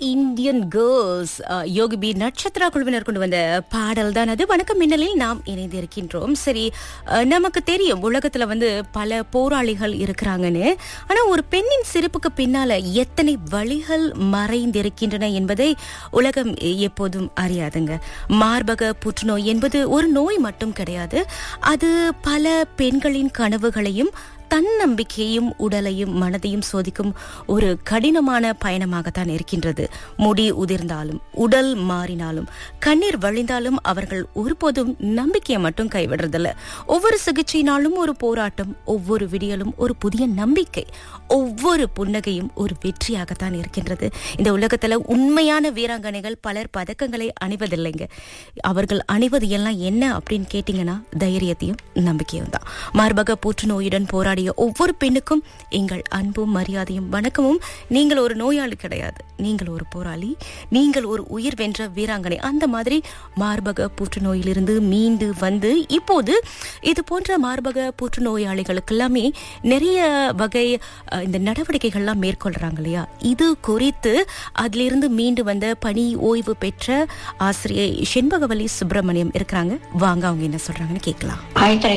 Indian girls Yogi B Natchathra குழுவினர் கொண்டு வந்த பாடல் தான் அது வணக்கம் மின்னலில் நாம் இணைந்து இருக்கின்றோம் சரி அஹ், நமக்கு தெரியும் உலகத்துல வந்து பல போராளிகள் இருக்கிறாங்கன்னு ஆனா ஒரு பெண்ணின் சிரிப்புக்கு பின்னால எத்தனை வழிகள் மறைந்திருக்கின்றன என்பதை உலகம் எப்போதும் அறியாதுங்க மார்பக புற்றுநோய் என்பது ஒரு நோய் மட்டும் கிடையாது அது பல பெண்களின் கனவுகளையும் தன்னம்பிக்கையும் உடலையும் மனதையும் சோதிக்கும் ஒரு கடினமான பயணமாகத்தான் இருக்கின்றது முடி உதிர்ந்தாலும் உடல் மாறினாலும் கண்ணீர் வழிந்தாலும் அவர்கள் ஒருபோதும் நம்பிக்கையை மட்டும் கைவிடுறதில்ல ஒவ்வொரு சிகிச்சையினாலும் ஒரு போராட்டம் ஒவ்வொரு விடியலும் ஒரு புதிய நம்பிக்கை ஒவ்வொரு புன்னகையும் ஒரு வெற்றியாகத்தான் இருக்கின்றது இந்த உலகத்துல உண்மையான வீராங்கனைகள் பலர் பதக்கங்களை அணிவதில்லைங்க அவர்கள் அணிவது எல்லாம் என்ன அப்படின்னு கேட்டீங்கன்னா தைரியத்தையும் நம்பிக்கையும் தான் மார்பக புற்றுநோயுடன் போராடிய ஒவ்வொரு பெண்ணுக்கும் எங்கள் அன்பும் மரியாதையும் வணக்கமும் நீங்கள் ஒரு நோயாளி கிடையாது நீங்கள் ஒரு போராளி நீங்கள் ஒரு உயிர் வென்ற வீராங்கனை அந்த மாதிரி மார்பக புற்றுநோயிலிருந்து மீண்டு வந்து இப்போது இது போன்ற மார்பக புற்றுநோயாளிகளுக்கு எல்லாமே நிறைய வகை அஹ், இந்த நடவடிக்கைகள்லாம் மேற்கொள்றாங்க இல்லையா இது குறித்து அதிலிருந்து மீண்டு வந்த பணி ஓய்வு பெற்ற ஆசிரியை செண்பகவல்லி சுப்பிரமணியம் இருக்கிறாங்க வாங்க அவங்க என்ன சொல்றாங்கன்னு கேட்கலாம் ஆயிரத்தி